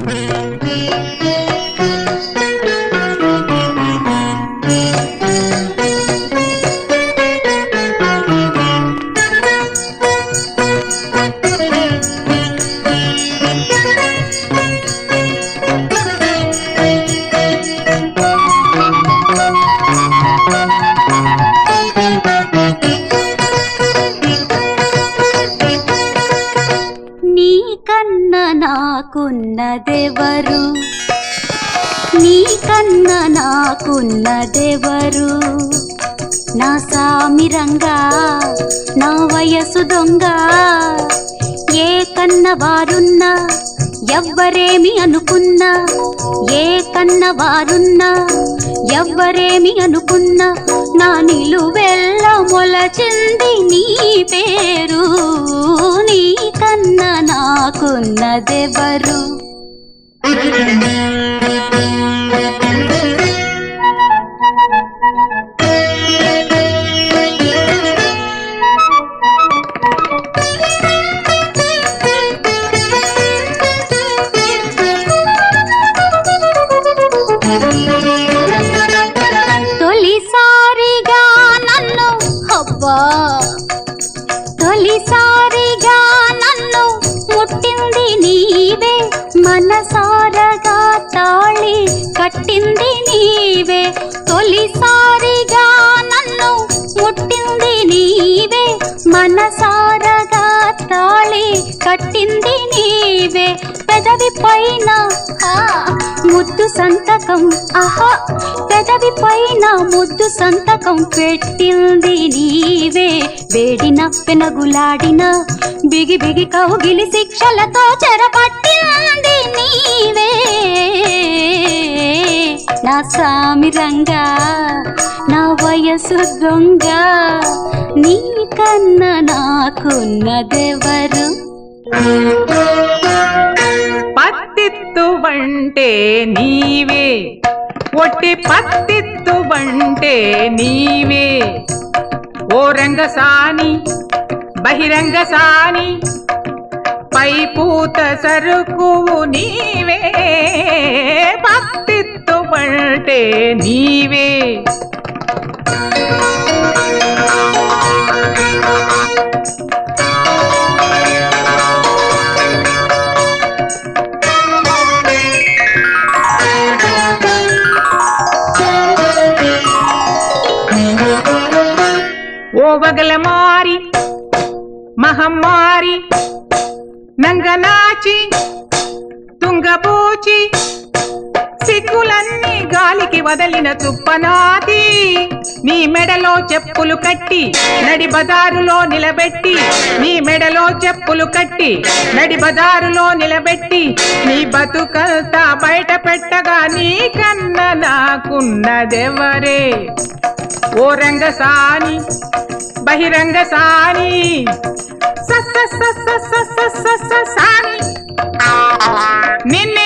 నీ కన్న నాకున్నదెవరు నీ కన్న నాకున్నదెవరు నా సామిరంగా నా వయసు దొంగ ఏ కన్న వారున్నా ఎవ్వరేమి అనుకున్నా ఏ కన్న వారున్నా ఎవ్వరేమి అనుకున్నా నా నిలువెల్ల మొలచింది నీ పేరు నీ కన్న నాకున్నదెవరు తొలిసారిగా నన్ను అబ్బా తొలిసారిగా నన్ను ముట్టింది నీవే మనసారగా తాళి కట్టింది నీవే తొలిసారిగా నన్ను ముట్టింది నీవే మనసారగా తాళి కట్టింది నీవే పెదవి పైన ఆ, ముద్దు సంతకం ఆహా పెదవి పైన ముద్దు సంతకం పెట్టింది నీవే వేడిన పెనగులాడిన బిగి బిగి కౌగిలి శిక్షలతో చెరపట్టింది నీవే నా సామిరంగా నా వయసు దొంగ నీ కన్న నాకున్నదెవరు పత్తిత్తు వంటే నీవే ఒట్టి పత్తిత్తు వంటే నీవే ఓ రంగసాని బహిరంగ సాని పై పూత సరుకు నీవే పత్తిత్తు వంటే నీవే ఓ వగలమారి మహమ్మారి నంగనాచి తుంగబూచి సిగ్గులన్నీ గాలికి వదలిన తుప్పనాది నీ మెడలో చెప్పులు కట్టి నడి బజారులో నిలబెట్టి నీ మెడలో చెప్పులు కట్టి నడి బజారులో నిలబెట్టి నీ బతుకంతా బయట పెట్టగా నీ కన్న నాకున్నదెవరే ఓ రంగసాని బహిరంగ సాని స స స స స స స సాని నిన్నే